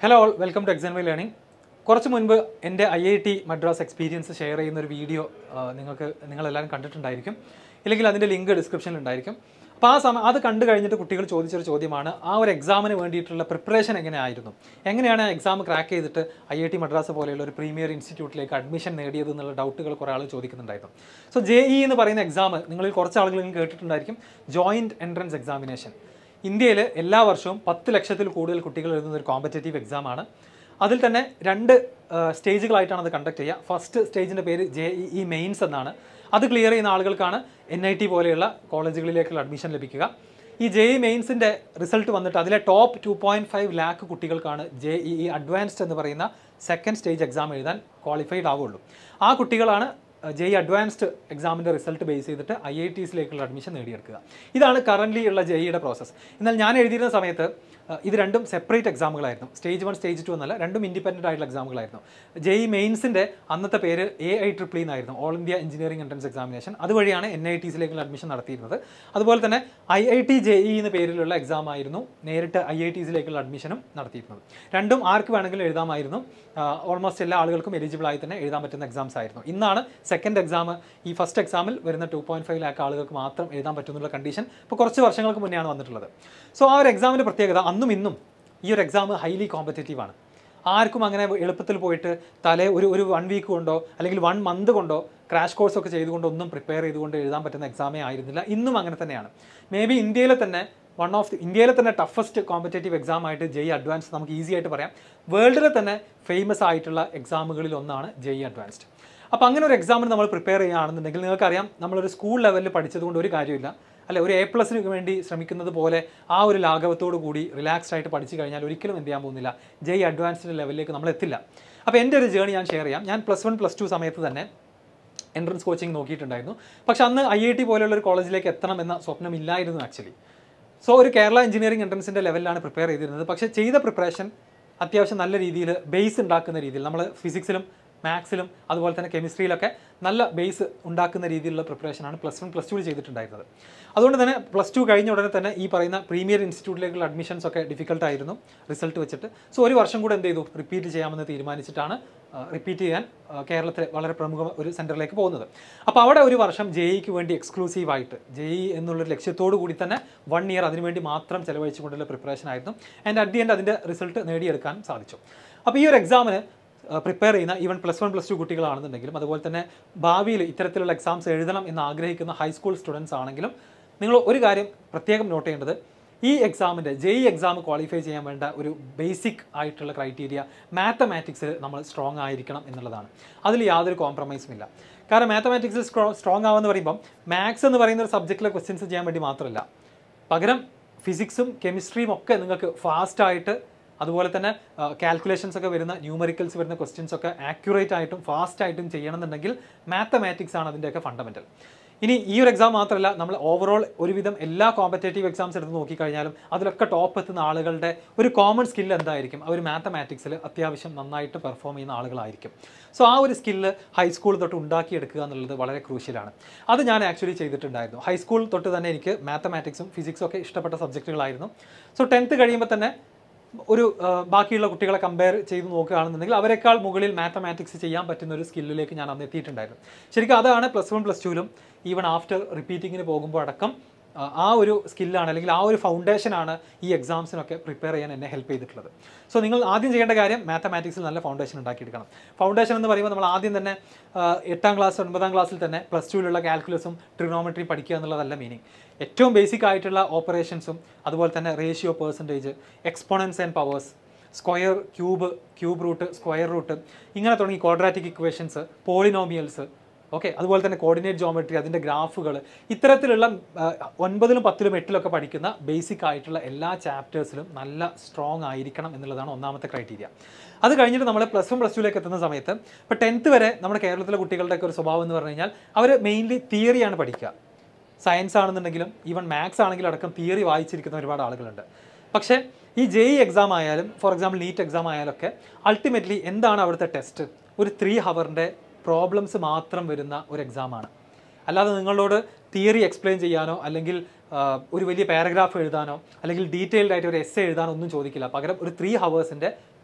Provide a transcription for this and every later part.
hello all welcome to Xylem learning കുറച്ച് മുൻപ് എൻ്റെ I I T Madras experience share ചെയ്യുന്ന ഒരു വീഡിയോ നിങ്ങൾക്ക് നിങ്ങളെല്ലാവരും കണ്ടിട്ടുണ്ടായിരിക്കും ഇല്ലെങ്കിൽ അതിൻ്റെ ലിങ്ക് ഡിസ്ക്രിപ്ഷനിൽ ഉണ്ടായിരിക്കും അപ്പോൾ ആ സമയം അത് കണ്ടു കഴിഞ്ഞിട്ട് കുട്ടികൾ ചോദിച്ചൊരു ചോദ്യമാണ് ആ ഒരു എക്സാമിന് വേണ്ടിയിട്ടുള്ള പ്രിപ്പറേഷൻ എങ്ങനെയായിരുന്നു എങ്ങനെയാണ് എക്സാം ക്രാക്ക് ചെയ്തിട്ട് ഐ ഐ ടി മദ്രാസ് പോലെയുള്ള ഒരു പ്രീമിയർ ഇൻസ്റ്റിറ്റ്യൂട്ടിലേക്ക് അഡ്മിഷൻ നേടിയത് എന്നുള്ള ഡൗട്ടുകൾ കുറേ ആൾ ചോദിക്കുന്നുണ്ടായിരുന്നു സോ ജെ ഇ എന്ന് പറയുന്ന എക്സാം നിങ്ങളിൽ കുറച്ച് ആളുകളും കേട്ടിട്ടുണ്ടായിരിക്കും ജോയിൻറ്റ് എൻട്രൻസ് എക്സാമിനേഷൻ ഇന്ത്യയിൽ എല്ലാ വർഷവും പത്ത് ലക്ഷത്തിൽ കൂടുതൽ കുട്ടികൾ എഴുതുന്ന ഒരു കോമ്പറ്റേറ്റീവ് എക്സാമാണ് അതിൽ തന്നെ രണ്ട് ആ, സ്റ്റേജുകളായിട്ടാണ് അത് കണ്ടക്ട് ചെയ്യുക ഫസ്റ്റ് സ്റ്റേജിൻ്റെ പേര് ജെ ഇ ഇ മെയിൻസ് എന്നാണ് അത് ക്ലിയർ ചെയ്യുന്ന ആളുകൾക്കാണ് എൻ ഐ ടി പോലെയുള്ള കോളേജുകളിലേക്കുള്ള അഡ്മിഷൻ ലഭിക്കുക ഈ ജെ ഇ മെയിൻസിൻ്റെ റിസൾട്ട് വന്നിട്ട് അതിലെ top two point five lakh കുട്ടികൾക്കാണ് ജെ ഇ ഇ അഡ്വാൻസ്ഡ് എന്ന് പറയുന്ന സെക്കൻഡ് സ്റ്റേജ് എക്സാം എഴുതാൻ ക്വാളിഫൈഡ് ആവുള്ളൂ ആ കുട്ടികളാണ് ജെ അഡ്വാൻസ്ഡ് എക്സാമിൻ്റെ റിസൾട്ട് ബേസ് ചെയ്തിട്ട് ഐ ഐ ടീസിലേക്കുള്ള അഡ്മിഷൻ നേടിയെടുക്കുക ഇതാണ് കറൻ്റ്ലി ഉള്ള ജെ ഇയുടെ പ്രോസസ്സ് എന്നാൽ ഞാൻ എഴുതിയിരുന്ന സമയത്ത് അഹ് ഇത് രണ്ടും സെപ്പറേറ്റ് എക്സാമുകളായിരുന്നു സ്റ്റേജ് വൺ സ്റ്റേജ് ടു എന്നല്ല രണ്ടും ഇൻഡിപെൻഡൻ്റ് ആയിട്ടുള്ള എക്സാമുകളായിരുന്നു ജെ ഇ മെയിൻസിൻ്റെ അന്നത്തെ പേര് എ ഐ ട്രിപ്പിൾ എന്നായിരുന്നു all India engineering entrance examination അതുവഴിയാണ് എൻ ഐ ടീസിലേക്കുള്ള അഡ്മിഷൻ നടത്തിയിരുന്നത് അതുപോലെ തന്നെ I I T J E എന്ന പേരിലുള്ള എക്സാം ആയിരുന്നു നേരിട്ട് ഐ ഐ ടീസിലേക്കുള്ള അഡ്മിഷനും നടത്തിയിരുന്നത് രണ്ടും ആർക്ക് വേണമെങ്കിലും എഴുതാമായിരുന്നു ഓൾമോസ്റ്റ് എല്ലാ ആളുകൾക്കും എലിജിബിൾ ആയി തന്നെ എഴുതാൻ പറ്റുന്ന എക്സാംസ് ആയിരുന്നു ഇന്നാണ് സെക്കൻഡ് എക്സാം ഈ ഫസ്റ്റ് എക്സാമിൽ വരുന്ന ടു പോയിന്റ് ഫൈവ് ലാക്ക് ആളുകൾക്ക് മാത്രം എഴുതാൻ പറ്റുന്നുള്ള കണ്ടീഷൻ ഇപ്പോൾ കുറച്ച് വർഷങ്ങൾക്ക് മുന്നെയാണ് വന്നിട്ടുള്ളത് സോ ആ ഒരു എക്സാമിൻ്റെ പ്രത്യേകത അന്നും ഇന്നും ഈ ഒരു എക്സാം ഹൈലി കോമ്പറ്റേറ്റീവ് ആണ് ആർക്കും അങ്ങനെ എളുപ്പത്തിൽ പോയിട്ട് തലേ ഒരു ഒരു വൺ വീക്ക് കൊണ്ടോ അല്ലെങ്കിൽ വൺ മന്ത് കൊണ്ടോ ക്രാഷ് കോഴ്സ് ഒക്കെ ചെയ്തുകൊണ്ട് ഒന്നും പ്രിപ്പയർ ചെയ്തുകൊണ്ട് എഴുതാൻ പറ്റുന്ന എക്സാമേ ആയിരുന്നില്ല ഇന്നും അങ്ങനെ തന്നെയാണ് മേ ബി ഇന്ത്യയിലെ തന്നെ വൺ ഓഫ് ദി ഇന്ത്യയിലെ തന്നെ ടഫസ്റ്റ് കോമ്പറ്റേറ്റീവ് എക്സാം ആയിട്ട് ജെയ് അഡ്വാൻസ് നമുക്ക് ഈസി ആയിട്ട് പറയാം വേൾഡിലെ തന്നെ ഫേമസ് ആയിട്ടുള്ള എക്സാമുകളിൽ ഒന്നാണ് ജെയ് അഡ്വാൻസ്ഡ് അപ്പോൾ അങ്ങനെ ഒരു എക്സാമിന് നമ്മൾ പ്രിപ്പയർ ചെയ്യുകയാണെന്നുണ്ടെങ്കിൽ നിങ്ങൾക്കറിയാം നമ്മളൊരു സ്കൂൾ ലെവലിൽ പഠിച്ചതുകൊണ്ട് ഒരു കാര്യമില്ല അല്ലെ ഒരു എ പ്ലസിന് വേണ്ടി ശ്രമിക്കുന്നത് പോലെ ആ ഒരു ലാഘവത്തോടു കൂടി റിലാക്സ്ഡ് ആയിട്ട് പഠിച്ചു കഴിഞ്ഞാൽ ഒരിക്കലും എന്ത് ചെയ്യാൻ പോകുന്നില്ല ജെയ് അഡ്വാൻസ്ഡ് ലെവലിലേക്ക് നമ്മൾ എത്തില്ല അപ്പോൾ എൻ്റെ ഒരു ജേണി ഞാൻ ഷെയർ ചെയ്യാം ഞാൻ പ്ലസ് വൺ പ്ലസ് ടു സമയത്ത് തന്നെ എൻട്രൻസ് കോച്ചിങ് നോക്കിയിട്ടുണ്ടായിരുന്നു പക്ഷെ അന്ന് ഐ ഐ ടി പോലെയുള്ള ഒരു കോളേജിലേക്ക് എത്തണം എന്ന സ്വപ്നം ഇല്ലായിരുന്നു ആക്ച്വലി സോ ഒരു കേരള എഞ്ചിനീയറിംഗ് എൻട്രൻസിൻ്റെ ലെവലിലാണ് പ്രിപ്പയർ ചെയ്തിരുന്നത് പക്ഷേ ചെയ്ത പ്രിപ്പറേഷൻ അത്യാവശ്യം നല്ല രീതിയിൽ ബേസ് ഉണ്ടാക്കുന്ന രീതിയിൽ നമ്മൾ ഫിസിക്സിലും മാത്സിലും അതുപോലെ തന്നെ കെമിസ്ട്രിയിലൊക്കെ നല്ല ബേസ് ഉണ്ടാക്കുന്ന രീതിയിലുള്ള പ്രിപ്പറേഷനാണ് പ്ലസ് വൺ പ്ലസ് ടുവിൽ ചെയ്തിട്ടുണ്ടായിരുന്നത് അതുകൊണ്ട് തന്നെ പ്ലസ് ടു കഴിഞ്ഞ ഉടനെ തന്നെ ഈ പറയുന്ന പ്രീമിയർ ഇൻസ്റ്റിറ്റ്യൂട്ടിലേക്കുള്ള അഡ്മിഷൻസ് ഒക്കെ ഡിഫിക്കൽട്ട് ആയിരുന്നു റിസൾട്ട് വെച്ചിട്ട് സോ ഒരു വർഷം കൂടെ എന്ത് ചെയ്തു റിപ്പീറ്റ് ചെയ്യാമെന്ന് തീരുമാനിച്ചിട്ടാണ് റിപ്പീറ്റ് ചെയ്യാൻ ആ, കേരളത്തിലെ വളരെ പ്രമുഖ ഒരു സെൻറ്ററിലേക്ക് പോകുന്നത് അപ്പോൾ അവിടെ ഒരു വർഷം ജെ ഇക്ക് വേണ്ടി എക്സ്ക്ലൂസീവ് ആയിട്ട് ജെ ഇ എന്നുള്ളൊരു ലക്ഷ്യത്തോടു കൂടി തന്നെ വൺ ഇയർ അതിനുവേണ്ടി മാത്രം ചെലവഴിച്ചുകൊണ്ടുള്ള പ്രിപ്പറേഷൻ ആയിരുന്നു ആൻഡ് അറ്റ് ദി എൻഡ് അതിൻ്റെ റിസൾട്ട് നേടിയെടുക്കാൻ സാധിച്ചു അപ്പോൾ ഈ ഒരു എക്സാമിന് പ്രിപ്പയർ ചെയ്യുന്ന even plus one plus two കുട്ടികളാണെന്നുണ്ടെങ്കിലും അതുപോലെ തന്നെ ഭാവിയിൽ ഇത്തരത്തിലുള്ള എക്സാംസ് എഴുതണം എന്ന് ആഗ്രഹിക്കുന്ന ഹൈസ്കൂൾ സ്റ്റുഡൻസ് ആണെങ്കിലും നിങ്ങൾ ഒരു കാര്യം പ്രത്യേകം നോട്ട് ചെയ്യേണ്ടത് ഈ എക്സാമിൻ്റെ ജെ ഇ എക്സാം ക്വാളിഫൈ ചെയ്യാൻ വേണ്ട ഒരു ബേസിക് ആയിട്ടുള്ള ക്രൈറ്റീരിയ മാത്തമാറ്റിക്സിൽ നമ്മൾ സ്ട്രോങ് ആയിരിക്കണം എന്നുള്ളതാണ് അതിൽ യാതൊരു കോംപ്രമൈസും ഇല്ല കാരണം മാത്തമാറ്റിക്സിൽ സ്ട്രോങ് ആവുമെന്ന് പറയുമ്പം മാത്സ് എന്ന് പറയുന്ന ഒരു സബ്ജക്റ്റിലെ ക്വസ്റ്റ്യൻസ് ചെയ്യാൻ വേണ്ടി മാത്രമല്ല പകരം ഫിസിക്സും കെമിസ്ട്രിയും ഒക്കെ നിങ്ങൾക്ക് ഫാസ്റ്റായിട്ട് അതുപോലെ തന്നെ കാൽക്കുലേഷൻസ് ഒക്കെ വരുന്ന ന്യൂമറിക്കൽസ് വരുന്ന ക്വസ്റ്റ്യൻസ് ഒക്കെ ആക്യുറേറ്റ് ആയിട്ടും ഫാസ്റ്റ് ആയിട്ടും ചെയ്യണമെന്നുണ്ടെങ്കിൽ മാത്തമാറ്റിക്സ് ആണ് അതിൻ്റെയൊക്കെ ഫണ്ടമെൻ്റൽ ഇനി ഈ ഒരു എക്സാം മാത്രമല്ല നമ്മൾ ഓവറോൾ ഒരുവിധം എല്ലാ കോമ്പറ്റേറ്റീവ് എക്സാംസ് എടുത്ത് നോക്കിക്കഴിഞ്ഞാലും അതിലൊക്കെ ടോപ്പ് എത്തുന്ന ആളുകളുടെ ഒരു കോമൺ സ്കിൽ എന്തായിരിക്കും അവർ മാത്തമാറ്റിക്സിൽ അത്യാവശ്യം നന്നായിട്ട് പെർഫോം ചെയ്യുന്ന ആളുകളായിരിക്കും സോ ആ ഒരു സ്കില്ല് ഹൈസ്കൂൾ തൊട്ട് ഉണ്ടാക്കിയെടുക്കുക എന്നുള്ളത് വളരെ ക്രൂഷ്യലാണ് അത് ഞാൻ ആക്ച്വലി ചെയ്തിട്ടുണ്ടായിരുന്നു ഹൈസ്കൂൾ തൊട്ട് തന്നെ എനിക്ക് മാത്തമാറ്റിക്സും ഫിസിക്സും ഒക്കെ ഇഷ്ടപ്പെട്ട സബ്ജക്റ്റുകളായിരുന്നു സോ ടെൻത്ത് കഴിയുമ്പോൾ തന്നെ ഒരു ആ, ബാക്കിയുള്ള കുട്ടികളെ കമ്പയർ ചെയ്ത് നോക്കുകയാണെന്നുണ്ടെങ്കിൽ അവരെക്കാൾ മുകളിൽ മാത്തമാറ്റിക്സ് ചെയ്യാൻ പറ്റുന്ന ഒരു സ്കില്ലിലേക്ക് ഞാൻ അന്ന് എത്തിയിട്ടുണ്ടായിരുന്നു ശരിക്കും അതാണ് പ്ലസ് വൺ പ്ലസ് ടുവിലും ഈവൻ ആഫ്റ്റർ റിപ്പീറ്റിങ്ങിന് പോകുമ്പോൾ അടക്കം ആ, ആ ഒരു സ്കില്ലാണ് അല്ലെങ്കിൽ ആ ഒരു ഫൗണ്ടേഷനാണ് ഈ എക്സാംസിനൊക്കെ പ്രിപ്പയർ ചെയ്യാൻ എന്നെ ഹെൽപ്പ് ചെയ്തിട്ടുള്ളത് സോ നിങ്ങൾ ആദ്യം ചെയ്യേണ്ട കാര്യം മാത്തമാറ്റിക്സിൽ നല്ല ഫൗണ്ടേഷൻ ഉണ്ടാക്കിയെടുക്കണം ഫൗണ്ടേഷൻ എന്ന് പറയുമ്പോൾ നമ്മൾ ആദ്യം തന്നെ ആ, എട്ടാം ക്ലാസ് ഒൻപതാം ക്ലാസ്സിൽ തന്നെ പ്ലസ് ടുവിലുള്ള കാൽക്കുലസും ട്രിഗണോമെട്രി പഠിക്കുക എന്നുള്ളതല്ല മീനിങ് ഏറ്റവും ബേസിക് ആയിട്ടുള്ള ഓപ്പറേഷൻസും അതുപോലെ തന്നെ ratio percentage exponents and powers square cube cube root square root ഇങ്ങനെ തുടങ്ങി ക്വാഡ്രാറ്റിക് ഇക്വേഷൻസ് പോളിനോമിയൽസ് ഓക്കെ അതുപോലെ തന്നെ കോർഡിനേറ്റ് ജോമെട്രി അതിൻ്റെ ഗ്രാഫുകൾ ഇത്തരത്തിലുള്ള ആ, ഒൻപതിലും പത്തിലും എട്ടിലൊക്കെ പഠിക്കുന്ന ബേസിക് ആയിട്ടുള്ള എല്ലാ ചാപ്റ്റേഴ്സിലും നല്ല സ്ട്രോങ് ആയിരിക്കണം എന്നുള്ളതാണ് ഒന്നാമത്തെ ക്രൈറ്റീരിയ അത് കഴിഞ്ഞിട്ട് നമ്മൾ പ്ലസ് വൺ പ്ലസ് ടുവിലേക്ക് എത്തുന്ന സമയത്ത് ഇപ്പോൾ ടെൻത്ത് വരെ നമ്മുടെ കേരളത്തിലെ കുട്ടികളുടെയൊക്കെ ഒരു സ്വഭാവം എന്ന് പറഞ്ഞു കഴിഞ്ഞാൽ അവർ മെയിൻലി തിയറിയാണ് പഠിക്കുക സയൻസ് ആണെന്നുണ്ടെങ്കിലും ഈവൻ മാത്സ് ആണെങ്കിലും അടക്കം തിയറി വായിച്ചിരിക്കുന്ന ഒരുപാട് ആളുകളുണ്ട് പക്ഷേ ഈ ജെ ഇ എക്സാം ആയാലും ഫോർ എക്സാമ്പിൾ നീറ്റ് എക്സാം ആയാലൊക്കെ അൾട്ടിമേറ്റ്ലി എന്താണ് അവിടുത്തെ ടെസ്റ്റ് ഒരു ത്രീ ഹവറിൻ്റെ പ്രോബ്ലംസ് മാത്രം വരുന്ന ഒരു എക്സാമാണ് അല്ലാതെ നിങ്ങളോട് തിയറി എക്സ്പ്ലെയിൻ ചെയ്യാനോ അല്ലെങ്കിൽ ആ, ഒരു വലിയ പാരഗ്രാഫ് എഴുതാനോ അല്ലെങ്കിൽ ഡീറ്റെയിൽഡ് ആയിട്ട് ഒരു എസ് എഴുതാനോ ഒന്നും ചോദിക്കില്ല പകരം ഒരു ത്രീ ഹവേഴ്സിൻ്റെ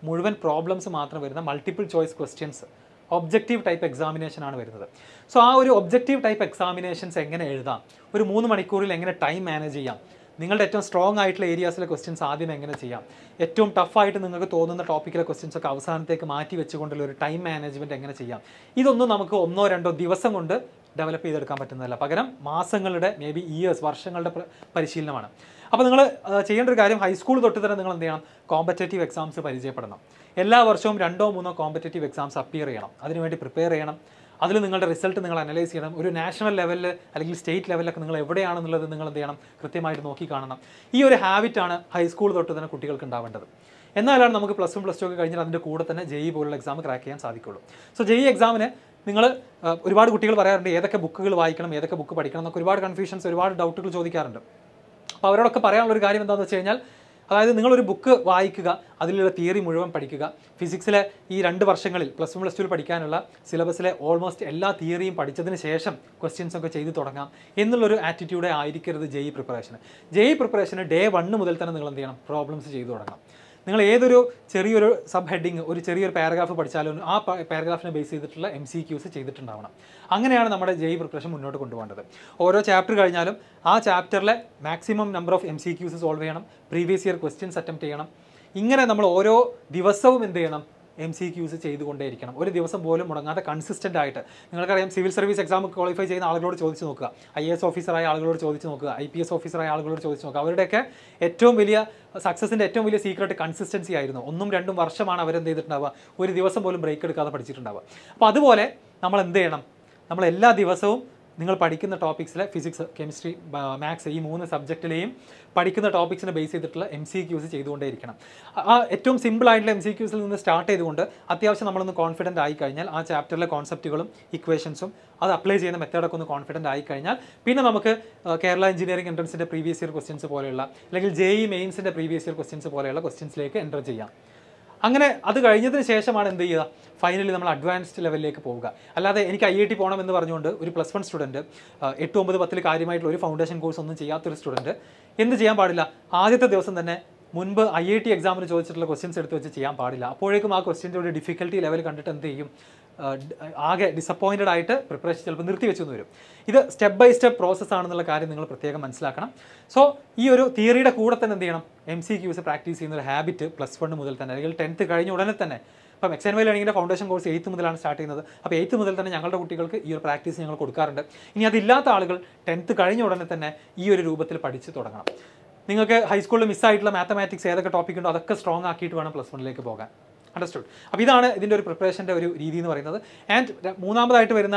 മുഴുവൻ പ്രോബ്ലംസ് മാത്രം വരുന്ന multiple choice questions objective type examination ആണ് വരുന്നത് സോ ആ ഒരു ഒബ്ജക്റ്റീവ് ടൈപ്പ് എക്സാമിനേഷൻസ് എങ്ങനെ എഴുതാം ഒരു മൂന്ന് മണിക്കൂറിൽ എങ്ങനെ ടൈം മാനേജ് ചെയ്യാം നിങ്ങളുടെ ഏറ്റവും സ്ട്രോങ് ആയിട്ടുള്ള ഏരിയാസിലെ ക്വസ്റ്റ്യൻസ് ആദ്യം എങ്ങനെ ചെയ്യാം ഏറ്റവും ടഫായിട്ട് നിങ്ങൾക്ക് തോന്നുന്ന ടോപ്പിക്കിലെ ക്വസ്റ്റ്യൻസ് ഒക്കെ അവസാനത്തേക്ക് മാറ്റി വെച്ചുകൊണ്ടുള്ള ഒരു ടൈം മാനേജ്മെൻറ്റ് എങ്ങനെ ചെയ്യാം ഇതൊന്നും നമുക്ക് ഒന്നോ രണ്ടോ ദിവസം കൊണ്ട് ഡെവലപ്പ് ചെയ്തെടുക്കാൻ പറ്റുന്നതല്ല പകരം മാസങ്ങളുടെ മേ ബി ഇയേഴ്സ് വർഷങ്ങളുടെ പ്ര- പരിശീലനമാണ് അപ്പോൾ നിങ്ങൾ ചെയ്യേണ്ട ഒരു കാര്യം ഹൈസ്കൂൾ തൊട്ട് തന്നെ നിങ്ങൾ എന്ത് ചെയ്യണം കോമ്പറ്റേറ്റീവ് എക്സാംസ് പരിചയപ്പെടണം എല്ലാ വർഷവും രണ്ടോ മൂന്നോ കോമ്പറ്റേറ്റീവ് എക്സാംസ് അപ്പിയർ ചെയ്യണം അതിനുവേണ്ടി പ്രിപ്പയർ ചെയ്യണം അതിൽ നിങ്ങളുടെ റിസൾട്ട് നിങ്ങൾ അനലൈസ് ചെയ്യണം ഒരു നാഷണൽ ലെവലിൽ അല്ലെങ്കിൽ സ്റ്റേറ്റ് ലെവലിലൊക്കെ നിങ്ങൾ എവിടെയാണെന്നുള്ളത് നിങ്ങൾ എന്ത് ചെയ്യണം കൃത്യമായിട്ട് നോക്കി കാണണം ഈ ഒരു ഹാബിറ്റാണ് ഹൈസ്കൂൾ തൊട്ട് തന്നെ കുട്ടികൾക്ക് ഉണ്ടാവേണ്ടത് എന്നാലാണ് നമുക്ക് പ്ലസ് വൺ പ്ലസ് ടു ഒക്കെ കഴിഞ്ഞാൽ അതിൻ്റെ കൂടെ തന്നെ ജെഇ പോലുള്ള എക്സാം ക്രാക്ക് ചെയ്യാൻ സാധിക്കുള്ളൂ സോ ജെഇ എക്സാമിന് നിങ്ങൾ ഒരുപാട് കുട്ടികൾ പറയാറുണ്ട് ഏതൊക്കെ ബുക്കുകൾ വായിക്കണം ഏതൊക്കെ ബുക്ക് പഠിക്കണം എന്നൊക്കെ ഒരുപാട് കൺഫ്യൂഷൻസ് ഒരുപാട് ഡൗട്ടുകൾ ചോദിക്കാറുണ്ട് അപ്പോൾ അവരോടൊക്കെ പറയാനുള്ള ഒരു കാര്യം എന്താണെന്ന് വെച്ച് കഴിഞ്ഞാൽ അതായത് നിങ്ങളൊരു ബുക്ക് വായിക്കുക അതിലുള്ള തിയറി മുഴുവൻ പഠിക്കുക ഫിസിക്സിലെ ഈ രണ്ട് വർഷങ്ങളിൽ പ്ലസ് വൺ പ്ലസ് ടുവിൽ പഠിക്കാനുള്ള സിലബസിലെ ഓൾമോസ്റ്റ് എല്ലാ തിയറിയും പഠിച്ചതിന് ശേഷം ക്വസ്റ്റ്യൻസ് ഒക്കെ ചെയ്ത് തുടങ്ങാം എന്നുള്ളൊരു ആറ്റിറ്റ്യൂഡേ ആയിരിക്കരുത് ജെഇ പ്രിപ്പറേഷന് ജെഇ പ്രിപ്പറേഷന് ഡേ വണ്ണ് മുതൽ തന്നെ നിങ്ങൾ എന്ത് ചെയ്യണം പ്രോബ്ലംസ് ചെയ്തു തുടങ്ങാം നിങ്ങൾ ഏതൊരു ചെറിയൊരു സബ് ഹെഡിങ് ഒരു ചെറിയൊരു പാരഗ്രാഫ് പഠിച്ചാലും ആ പാരഗ്രാഫിനെ ബേസ് ചെയ്തിട്ടുള്ള എം സി ക്യൂസ് ചെയ്തിട്ടുണ്ടാവണം അങ്ങനെയാണ് നമ്മുടെ ജെയ് പ്രിപ്പറേഷൻ മുന്നോട്ട് കൊണ്ടുപോകേണ്ടത് ഓരോ ചാപ്റ്റർ കഴിഞ്ഞാലും ആ ചാപ്റ്ററിലെ maximum number of M C Qs solve ചെയ്യണം പ്രീവിയസ് ഇയർ ക്വസ്റ്റ്യൻസ് അറ്റംപ്റ്റ് ചെയ്യണം ഇങ്ങനെ നമ്മൾ ഓരോ ദിവസവും എന്ത് ചെയ്യണം എം സി ക്യൂസ് ചെയ്തുകൊണ്ടേയിരിക്കണം ഒരു ദിവസം പോലും മുടങ്ങാതെ കൺസിസ്റ്റൻ്റ് ആയിട്ട് നിങ്ങൾക്കറിയാം സിവിൽ സർവീസ് എക്സാം ക്വാളിഫൈ ചെയ്യുന്ന ആളുകളോട് ചോദിച്ച് നോക്കുക ഐ എസ് ഓഫീസറായ ആളുകളോട് ചോദിച്ച് നോക്കുക ഐ പി എസ് ഓഫീസറായ ആളുകളോട് ചോദിച്ച് നോക്കുക അവരുടെയൊക്കെ ഏറ്റവും വലിയ സക്സസിൻ്റെ ഏറ്റവും വലിയ സീക്രട്ട് കൺസിസ്റ്റൻസി ആയിരുന്നു ഒന്നും രണ്ടും വർഷമാണ് അവരെന്ത് ചെയ്തിട്ടുണ്ടാവുക ഒരു ദിവസം പോലും ബ്രേക്ക് എടുക്കാതെ പഠിച്ചിട്ടുണ്ടാവുക അപ്പോൾ അതുപോലെ നമ്മൾ എന്ത് ചെയ്യണം നമ്മൾ എല്ലാ ദിവസവും നിങ്ങൾ പഠിക്കുന്ന ടോപ്പിക്സിലെ ഫിസിക്സ് കെമിസ്ട്രി മാത്സ് ഈ മൂന്ന് സബ്ജക്റ്റിലെയും പഠിക്കുന്ന ടോപ്പിക്സിനെ ബേസ് ചെയ്തിട്ടുള്ള എം സി ക്യൂസ് ചെയ്തുകൊണ്ടേയിരിക്കണം ആ ഏറ്റവും സിമ്പിൾ ആയിട്ടുള്ള എം സി ക്യൂസിൽ നിന്ന് സ്റ്റാർട്ട് ചെയ്തുകൊണ്ട് അത്യാവശ്യം നമ്മളൊന്ന് കോൺഫിഡൻ്റ് ആയി കഴിഞ്ഞാൽ ആ ചാപ്റ്ററിലെ കോൺസെപ്റ്റുകളും ഇക്വേഷൻസും അത് അപ്ലൈ ചെയ്യുന്ന മെത്തേഡൊക്കെ ഒന്ന് കോൺഫിഡൻ്റ് ആയി കഴിഞ്ഞാൽ പിന്നെ നമുക്ക് ആ, കേരള എഞ്ചിനീയറിംഗ് എൻട്രൻസിൻ്റെ പ്രീവിയസ് ഇയർ ക്വസ്റ്റ്യൻസ് പോലെയുള്ള അല്ലെങ്കിൽ ജെ ഇ മെയിൻസിൻ്റെ പ്രീവിയസ് ഇയർ ക്വസ്റ്റ്യൻസ് പോലെയുള്ള ക്വസ്റ്റ്യൻസിലേക്ക് എൻ്റർ ചെയ്യാം അങ്ങനെ അത് കഴിഞ്ഞതിന് ശേഷമാണ് എന്ത് ചെയ്യുക ഫൈനലി നമ്മൾ അഡ്വാൻസ്ഡ് ലെവലിലേക്ക് പോവുക അല്ലാതെ എനിക്ക് ഐ ഐ ടി പോകണം എന്ന് പറഞ്ഞുകൊണ്ട് ഒരു പ്ലസ് വൺ സ്റ്റുഡൻറ്റ് എട്ട് ഒമ്പത് പത്തിൽ കാര്യമായിട്ടുള്ള ഒരു ഫൗണ്ടേഷൻ കോഴ്സ് ഒന്നും ചെയ്യാത്തൊരു സ്റ്റുഡൻറ്റ് എന്ത് ചെയ്യാൻ പാടില്ല ആദ്യത്തെ ദിവസം തന്നെ മുൻപ് ഐ ഐ ടി എക്സാമിന് ചോദിച്ചിട്ടുള്ള ക്വസ്റ്റ്യൻസ് എടുത്ത് വെച്ച് ചെയ്യാൻ പാടില്ല അപ്പോഴേക്കും ആ ക്വസ്റ്റ്യൻ്റെ ഒരു ഡിഫിക്കൽട്ടി ലെവൽ കണ്ടിട്ട് എന്ത് ചെയ്യും ആ, ഡ- ആകെ ഡിസപ്പോയിൻറ്റഡ് ആയിട്ട് പ്രിപ്പറേഷൻ ചിലപ്പോൾ നിർത്തി വെച്ചു എന്ന് വരും ഇത് സ്റ്റെപ്പ് ബൈ സ്റ്റെപ്പ് പ്രോസസ്സ് ആണെന്നുള്ള കാര്യം നിങ്ങൾ പ്രത്യേകം മനസ്സിലാക്കണം സോ ഈ ഒരു തിയറിയുടെ കൂടെ തന്നെ എന്ത് ചെയ്യണം എം സി ക്യൂസ് പ്രാക്ടീസ് ചെയ്യുന്ന ഒരു ഹാബിറ്റ് പ്ലസ് വൺ മുതൽ തന്നെ അല്ലെങ്കിൽ ടെൻത്ത് കഴിഞ്ഞ ഉടനെ തന്നെ ഇപ്പം എക്സ് എൻ വൈ ലേണിങ്ങിൻ്റെ ഫൗണ്ടേഷൻ കോഴ്സ് എയ്ത്ത് മുതലാണ് സ്റ്റാർട്ട് ചെയ്യുന്നത് അപ്പോൾ എയ്ത്ത് മുതൽ തന്നെ ഞങ്ങളുടെ കുട്ടികൾക്ക് ഈ ഒരു പ്രാക്ടീസ് ഞങ്ങൾ കൊടുക്കാറുണ്ട് ഇനി അതില്ലാത്ത ആളുകൾ ടെൻത്ത് കഴിഞ്ഞ ഉടനെ തന്നെ ഈ ഒരു രൂപത്തിൽ പഠിച്ച് തുടങ്ങണം നിങ്ങൾക്ക് ഹൈസ്കൂളിൽ മിസ്സായിട്ടുള്ള മാത്തമാറ്റിക്സ് ഏതൊക്കെ ടോപ്പിക് ഉണ്ടോ അതൊക്കെ സ്ട്രോങ് ആക്കിയിട്ട് വേണം പ്ലസ് വണ്ണിലേക്ക് പോകാൻ അണ്ടർസ്റ്റുഡ് അപ്പോൾ ഇതാണ് ഇതിൻ്റെ ഒരു പ്രിപ്പറേഷൻ്റെ ഒരു രീതി എന്ന് പറയുന്നത് ആൻഡ് മൂന്നാമതായിട്ട് വരുന്ന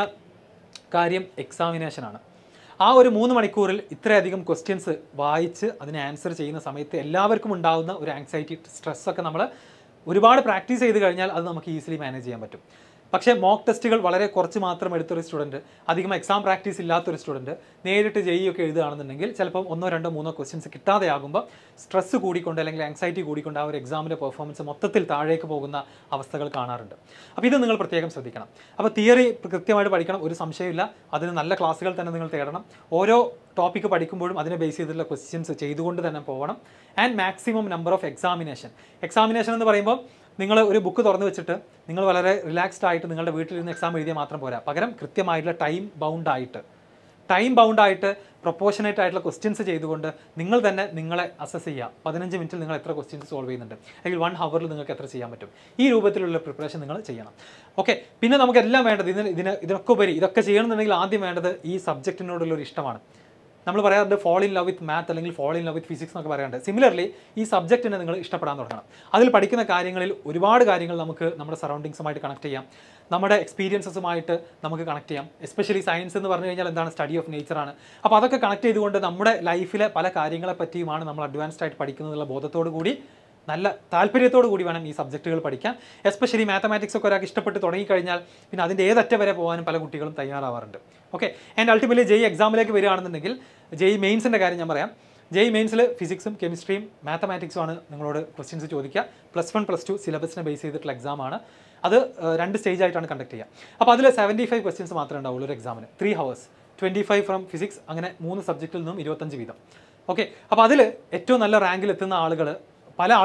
കാര്യം എക്സാമിനേഷനാണ് ആ ഒരു മൂന്ന് മണിക്കൂറിൽ ഇത്രയധികം ക്വസ്റ്റ്യൻസ് വായിച്ച് അതിനെ ആൻസർ ചെയ്യുന്ന സമയത്ത് എല്ലാവർക്കും ഉണ്ടാകുന്ന ഒരു ആങ്സൈറ്റി സ്ട്രെസ്സൊക്കെ നമ്മൾ ഒരുപാട് പ്രാക്ടീസ് ചെയ്ത് കഴിഞ്ഞാൽ അത് നമുക്ക് ഈസിലി മാനേജ് ചെയ്യാൻ പറ്റും പക്ഷേ മോക്ക് ടെസ്റ്റുകൾ വളരെ കുറച്ച് മാത്രം എടുത്തൊരു സ്റ്റുഡൻറ്റ് അധികം എക്സാം പ്രാക്ടീസ് ഇല്ലാത്തൊരു സ്റ്റുഡൻറ്റ് നേരിട്ട് ജെഇ ഒക്കെ എഴുതുകയാണെന്നുണ്ടെങ്കിൽ ചിലപ്പം ഒന്നോ രണ്ടോ മൂന്നോ ക്വസ്റ്റ്യൻസ് കിട്ടാതെ ആകുമ്പോൾ സ്ട്രെസ് കൂടിക്കൊണ്ട് അല്ലെങ്കിൽ ആങ്സൈറ്റി കൂടിക്കൊണ്ട് ആ ഒരു എക്സാമിൻ്റെ പെർഫോമൻസ് മൊത്തത്തിൽ താഴേക്ക് പോകുന്ന അവസ്ഥകൾ കാണാറുണ്ട് അപ്പോൾ ഇത് നിങ്ങൾ പ്രത്യേകം ശ്രദ്ധിക്കണം അപ്പോൾ തിയറി കൃത്യമായിട്ട് പഠിക്കണം ഒരു സംശയമില്ല അതിന് നല്ല ക്ലാസ്സുകൾ തന്നെ നിങ്ങൾ തേടണം ഓരോ ടോപ്പിക്ക് പഠിക്കുമ്പോഴും അതിനെ ബേസ് ചെയ്തിട്ടുള്ള ക്വസ്റ്റ്യൻസ് ചെയ്തുകൊണ്ട് തന്നെ പോകണം and maximum number of examination examination എന്ന് പറയുമ്പോൾ നിങ്ങൾ ഒരു ബുക്ക് തുറന്നു വെച്ചിട്ട് നിങ്ങൾ വളരെ റിലാക്സ്ഡ് ആയിട്ട് നിങ്ങളുടെ വീട്ടിലിരുന്ന് എക്സാം എഴുതിയാൽ മാത്രം പോരാ പകരം കൃത്യമായിട്ടുള്ള ടൈം ബൗണ്ട് ആയിട്ട് ടൈം ബൗണ്ട് ആയിട്ട് പ്രൊപ്പോർഷനേറ്റ് ആയിട്ടുള്ള ക്വസ്റ്റ്യൻസ് ചെയ്തുകൊണ്ട് നിങ്ങൾ തന്നെ നിങ്ങളെ അസസ് ചെയ്യുക പതിനഞ്ച് മിനിറ്റിൽ നിങ്ങൾ എത്ര ക്വസ്റ്റ്യൻസ് സോൾവ് ചെയ്യുന്നുണ്ട് അല്ലെങ്കിൽ വൺ ഹവറിൽ നിങ്ങൾക്ക് എത്ര ചെയ്യാൻ പറ്റും ഈ രൂപത്തിലുള്ള പ്രിപ്പറേഷൻ നിങ്ങൾ ചെയ്യണം ഓക്കെ പിന്നെ നമുക്ക് എല്ലാം വേണ്ടത് ഇതിന് ഇതിന് ഇതിനൊക്കെ ഉപരി ഇതൊക്കെ ചെയ്യണമെന്നുണ്ടെങ്കിൽ ആദ്യം വേണ്ടത് ഈ സബ്ജക്റ്റിനോടുള്ള ഒരു ഇഷ്ടമാണ് നമ്മൾ പറയാറുണ്ട് fall in love with math അല്ലെങ്കിൽ fall in love with physics എന്നൊക്കെ പറയാറുണ്ട് സിമിലർലി ഈ സബ്ജക്റ്റിനെ നിങ്ങൾ ഇഷ്ടപ്പെടാൻ തുടങ്ങണം അതിൽ പഠിക്കുന്ന കാര്യങ്ങളിൽ ഒരുപാട് കാര്യങ്ങൾ നമുക്ക് നമ്മുടെ സറൗണ്ടിങ്സുമായിട്ട് കണക്ട് ചെയ്യാം നമ്മുടെ എക്സ്പീരിയൻസസുമായിട്ട് നമുക്ക് കണക്ട് ചെയ്യാം എസ്പെഷ്യലി സയൻസ് എന്ന് പറഞ്ഞു കഴിഞ്ഞാൽ എന്താണ് സ്റ്റഡി ഓഫ് നേച്ചറാണ് അപ്പോൾ അതൊക്കെ കണക്ട് ചെയ്തുകൊണ്ട് നമ്മുടെ ലൈഫിലെ പല കാര്യങ്ങളെ പറ്റിയുമാണ് നമ്മൾ അഡ്വാൻസ്ഡ് ആയിട്ട് പഠിക്കുന്നതെന്നുള്ള ബോധത്തോടു കൂടി നല്ല താല്പര്യത്തോടു കൂടി വേണം ഈ സബ്ജക്റ്റുകൾ പഠിക്കാൻ എസ്പെഷ്യലി മാത്തമാറ്റിക്സ് ഒക്കെ ഒരാൾക്ക് ഇഷ്ടപ്പെട്ട് തുടങ്ങിക്കഴിഞ്ഞാൽ പിന്നെ അതിൻ്റെ ഏതറ്റം വരെ പോകാനും പല കുട്ടികളും തയ്യാറാവാറുണ്ട് ഓക്കെ ആൻഡ് അൾട്ടിമേറ്റ്ലി ജെയ് എക്സാമിലേക്ക് വരികയാണെന്നുണ്ടെങ്കിൽ ജെയ് മെയിൻസിൻ്റെ കാര്യം ഞാൻ പറയാം ജെയ് മെയിൻസിൽ ഫിസിക്സും കെമിസ്ട്രിയും മാത്തമാറ്റിക്സും ആണ് നിങ്ങളോട് ക്വസ്റ്റ്യൻസ് ചോദിക്കുക പ്ലസ് വൺ പ്ലസ് ടു സിലബസിനെ ബേസ് ചെയ്തിട്ടുള്ള എക്സാമാണ് അത് ഏഹ്, രണ്ട് സ്റ്റേജ് ആയിട്ടാണ് കണ്ടക്ട് ചെയ്യുക അപ്പോൾ അതിൽ സെവൻറ്റി ഫൈവ് ക്വസ്റ്റ്യൻസ് മാത്രമേ ഉണ്ടാവുള്ളൂ ഒരു എക്സാമിന് three hours twenty five from physics അങ്ങനെ മൂന്ന് സബ്ജക്റ്റിൽ നിന്നും ഇരുപത്തഞ്ച് വീതം ഓക്കെ അപ്പോൾ അതിൽ ഏറ്റവും നല്ല റാങ്കിൽ എത്തുന്ന ആളുകൾ പല ആളുകളും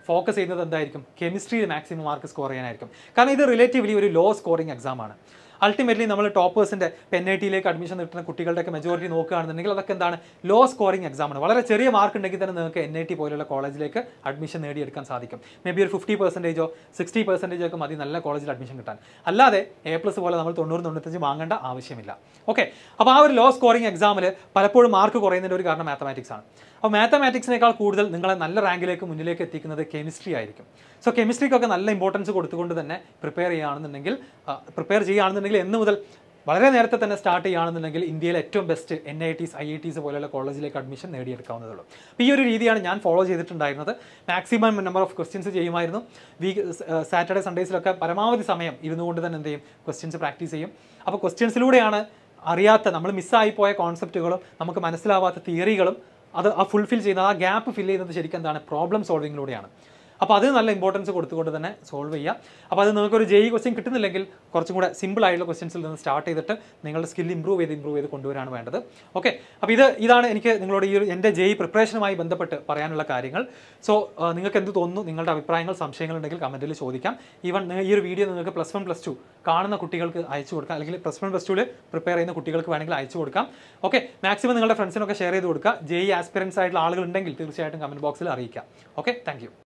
ഫോക്കസ് ചെയ്യുന്നത് എന്തായിരിക്കും കെമിസ്ട്രിയിൽ മാക്സിമം മാർക്ക് സ്കോർ ചെയ്യാനായിരിക്കും കാരണം ഇത് റിലേറ്റീവ്ലി ഒരു ലോ സ്കോറിംഗ് എക്സാം ആണ് അൾട്ടിമേറ്റ്ലി നമ്മൾ ടോപ്പേഴ്സിൻ്റെ പെൻ ഐ ടിയിലേക്ക് അഡ്മിഷൻ കിട്ടുന്ന കുട്ടികളുടെയൊക്കെ മെജോറിറ്റി നോക്കുകയാണെന്നുണ്ടെങ്കിൽ അതൊക്കെ എന്താണ് ലോ സ്കോറിംഗ് എക്സാം ആണ് വളരെ ചെറിയ മാർക്ക് ഉണ്ടെങ്കിൽ തന്നെ നിങ്ങൾക്ക് എൻ ഐ ടി പോലുള്ള കോളേജിലേക്ക് അഡ്മിഷൻ നേടിയെടുക്കാൻ സാധിക്കും മേ ബി ഒരു ഫിഫ്റ്റി പെർസെൻറ്റേജോ സിക്സ്റ്റി പെർസെൻറ്റേജോ ഒക്കെ മതി നല്ല കോളേജിൽ അഡ്മിഷൻ കിട്ടാൻ അല്ലാതെ എ പ്ലസ് പോലെ നമ്മൾ തൊണ്ണൂറ് തൊണ്ണൂറ്റഞ്ച് വാങ്ങേണ്ട ആവശ്യമില്ല ഓക്കെ അപ്പോൾ ആ ഒരു ലോ സ്കോറിംഗ് എക്സാമിൽ പലപ്പോഴും മാർക്ക് കുറയുന്നതിൻ്റെ ഒരു കാരണം മാത്തമാറ്റിക്സ് ആണ് അപ്പോൾ മാത്തമാറ്റിക്സിനേക്കാൾ കൂടുതൽ നിങ്ങളെ നല്ല റാങ്കിലേക്ക് മുന്നിലേക്ക് എത്തിക്കുന്നത് കെമിസ്ട്രി ആയിരിക്കും സോ കെമിസ്ട്രിക്കൊക്കെ നല്ല ഇമ്പോർട്ടൻസ് കൊടുത്തുകൊണ്ട് തന്നെ പ്രിപ്പയർ ചെയ്യുകയാണെന്നുണ്ടെങ്കിൽ പ്രിപ്പയർ ചെയ്യുകയാണെന്നുണ്ടെങ്കിൽ എന്ന് മുതൽ വളരെ നേരത്തെ തന്നെ സ്റ്റാർട്ട് ചെയ്യുകയാണെന്നുണ്ടെങ്കിൽ ഇന്ത്യയിലെ ഏറ്റവും best N I Ts I I Ts പോലെയുള്ള കോളേജിലേക്ക് അഡ്മിഷൻ നേടിയെടുക്കാവുന്നതേ ഉള്ളൂ അപ്പോൾ ഈ ഒരു രീതിയാണ് ഞാൻ ഫോളോ ചെയ്തിട്ടുണ്ടായിരുന്നത് മാക്സിമം നമ്പർ ഓഫ് ക്വസ്റ്റ്യൻസ് ചെയ്യുമായിരുന്നു വീക്ക് സാറ്റർഡേ സൺഡേസിലൊക്കെ പരമാവധി സമയം ഇരുന്നുകൊണ്ട് തന്നെ എന്ത് ചെയ്യും ക്വസ്റ്റ്യൻസ് പ്രാക്ടീസ് ചെയ്യും അപ്പോൾ ക്വസ്റ്റ്യൻസിലൂടെയാണ് അറിയാത്ത നമ്മൾ മിസ്സായി പോയ കോൺസെപ്റ്റുകളും നമുക്ക് മനസ്സിലാവാത്ത തിയറികളും അത് ആ ഫുൾഫിൽ ചെയ്യുന്നത് ആ ഗ്യാപ്പ് ഫിൽ ചെയ്യുന്നത് ശരിക്കും എന്താണ് പ്രോബ്ലം സോൾവിങ്ങിലൂടെയാണ് അപ്പോൾ അത് നല്ല ഇമ്പോർട്ടൻസ് കൊടുത്തുകൊണ്ട് തന്നെ സോൾവ് ചെയ്യുക അപ്പോൾ അത് നിങ്ങൾക്ക് ഒരു ജെയ് ക്വസ്റ്റ്യൻ കിട്ടുന്നില്ലെങ്കിൽ കുറച്ചും കൂടെ സിമ്പിൾ ആയിട്ടുള്ള ക്വസ്റ്റ്യൻസിൽ നിന്ന് സ്റ്റാർട്ട് ചെയ്തിട്ട് നിങ്ങളുടെ സ്കിൽ ഇമ്പ്രൂവ് ചെയ്ത് ഇമ്പ്രൂവ് ചെയ്ത് കൊണ്ടുവരാണ് വേണ്ടത് ഓക്കെ അപ്പോൾ ഇത് ഇതാണ് എനിക്ക് നിങ്ങളോട് ഈ ഒരു എൻ്റെ ജെയ് പ്രിപ്പറേഷനുമായി ബന്ധപ്പെട്ട് പറയാനുള്ള കാര്യങ്ങൾ സോ നിങ്ങൾക്ക് എന്ത് തോന്നുന്നു നിങ്ങളുടെ അഭിപ്രായങ്ങൾ സംശയങ്ങൾ ഉണ്ടെങ്കിൽ കമൻറ്റിൽ ചോദിക്കാം ഈവൻ ഈ ഒരു വീഡിയോ നിങ്ങൾക്ക് പ്ലസ് വൺ പ്ലസ് ടു കാണുന്ന കുട്ടികൾക്ക് അയച്ചു കൊടുക്കാം അല്ലെങ്കിൽ പ്ലസ് വൺ പ്ലസ് ടുവിൽ പ്രിപ്പയർ ചെയ്യുന്ന കുട്ടികൾക്ക് വേണമെങ്കിൽ അയച്ചു കൊടുക്കാം ഓക്കെ മാക്സിമം നിങ്ങളുടെ ഫ്രണ്ട്സിനൊക്കെ ഷെയർ ചെയ്ത് കൊടുക്കുക ജെയ് ആസ്പിറൻസ് ആയിട്ടുള്ള ആളുകൾ ഉണ്ടെങ്കിൽ തീർച്ചയായിട്ടും കമൻറ്റ് ബോക്സിൽ അറിയിക്കാം ഓക്കെ താങ്ക്